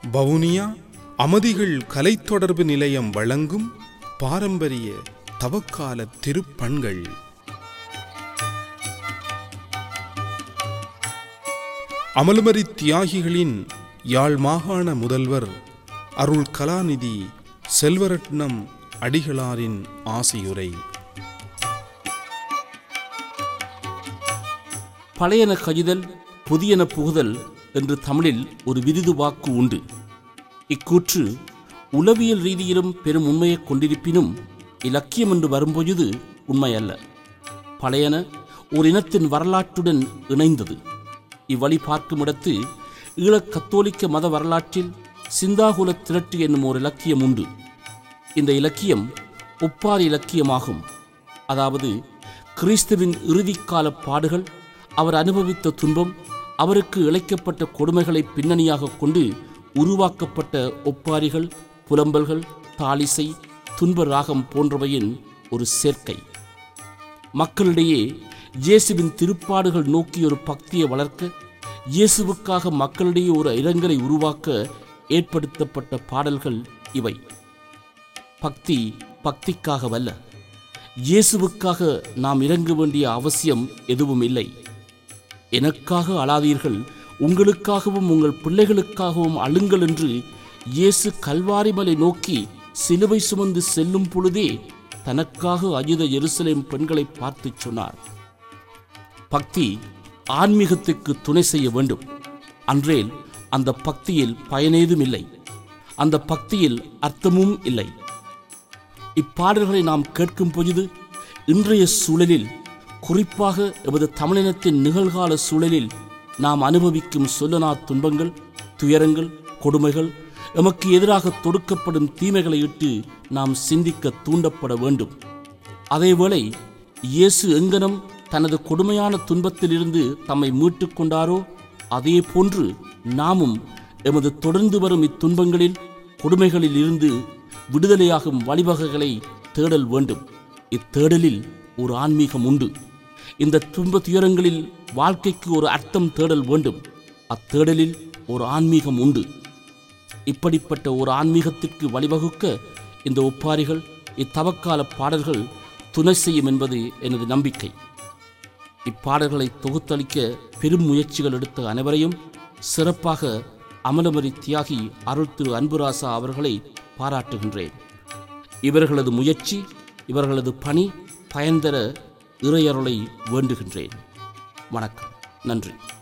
வவுனியா அமதிகள் கலைத்தொடர்பு நிலையம் வழங்கும் பாரம்பரிய தவக்கால திருப்பண்கள் அமலுமரி தியாகிகளின் யாழ் மாகாண முதல்வர் அருள் கலாநிதி செல்வரட்னம் அடிகளாரின் ஆசியுரை பழையன கழிதல் புதியன புகுதல் என்று தமிழில் ஒரு விருது வாக்கு உண்டு இக்கூற்று உளவியல் ரீதியிலும் பெரும் உண்மையைக் கொண்டிருப்பினும் இலக்கியம் என்று வரும்பொழுது உண்மையல்ல பழையன ஒரு இனத்தின் வரலாற்றுடன் இணைந்தது இவ்வழி பார்க்கும் இடத்து ஈழக் கத்தோலிக்க மத வரலாற்றில் சிந்தாகுல திரட்டு என்னும் ஒரு இலக்கியம் உண்டு இந்த இலக்கியம் ஒப்பாரி இலக்கியமாகும் அதாவது கிறிஸ்துவின் இறுதிக்கால பாடுகள் அவர் அனுபவித்த துன்பம் அவருக்கு இழைக்கப்பட்ட கொடுமைகளை பின்னணியாக கொண்டு உருவாக்கப்பட்ட ஒப்பாரிகள் புலம்பல்கள் தாளிசை துன்ப ராகம் போன்றவையின் ஒரு சேர்க்கை மக்களிடையே இயேசுவின் திருப்பாடுகள் நோக்கி ஒரு பக்தியை வளர்க்க இயேசுவுக்காக மக்களிடையே ஒரு இரங்கலை உருவாக்க ஏற்படுத்தப்பட்ட பாடல்கள் இவை பக்தி பக்திக்காகவல்ல இயேசுவுக்காக நாம் இறங்க வேண்டிய அவசியம் எதுவும் இல்லை எனக்காக அழாதீர்கள் உங்களுக்காகவும் உங்கள் பிள்ளைகளுக்காகவும் அழுங்கள் என்று இயேசு கல்வாரிமலை நோக்கி சிலுவை சுமந்து செல்லும் பொழுதே தனக்காக அஜித எருசலேம் பெண்களை பார்த்து சொன்னார் பக்தி ஆன்மீகத்துக்கு துணை செய்ய வேண்டும் அன்றேல் அந்த பக்தியில் பயனேதும் இல்லை அந்த பக்தியில் அர்த்தமும் இல்லை இப்பாடல்களை நாம் கேட்கும் பொழுது இன்றைய சூழலில் குறிப்பாக எமது தமிழினத்தின் நிகழ்கால சூழலில் நாம் அனுபவிக்கும் சொல்லனா துன்பங்கள் துயரங்கள் கொடுமைகள் எமக்கு எதிராக தொடுக்கப்படும் தீமைகளை இட்டு நாம் சிந்திக்க தூண்டப்பட வேண்டும் அதேவேளை இயேசு எங்கனம் தனது கொடுமையான துன்பத்திலிருந்து தம்மை மீட்டுக் கொண்டாரோ அதே போன்று நாமும் எமது தொடர்ந்து வரும் இத்துன்பங்களில் கொடுமைகளில் இருந்து விடுதலையாகும் வழிவகைகளை தேடல் வேண்டும் இத்தேடலில் ஒரு ஆன்மீகம் உண்டு இந்த துன்ப துயரங்களில் வாழ்க்கைக்கு ஒரு அர்த்தம் தேடல் வேண்டும் அத்தேடலில் ஒரு ஆன்மீகம் உண்டு இப்படிப்பட்ட ஒரு ஆன்மீகத்திற்கு வழிவகுக்க இந்த ஒப்பாரிகள் இத்தவக்கால பாடல்கள் துணை செய்யும் என்பது எனது நம்பிக்கை இப்பாடல்களை தொகுத்தளிக்க பெரும் முயற்சிகள் எடுத்த அனைவரையும் சிறப்பாக அமலமரி தியாகி அருள் திரு அன்புராசா அவர்களை பாராட்டுகின்றேன் இவர்களது முயற்சி இவர்களது பணி பயன்தர இறையருளை வேண்டுகின்றேன் வணக்கம் நன்றி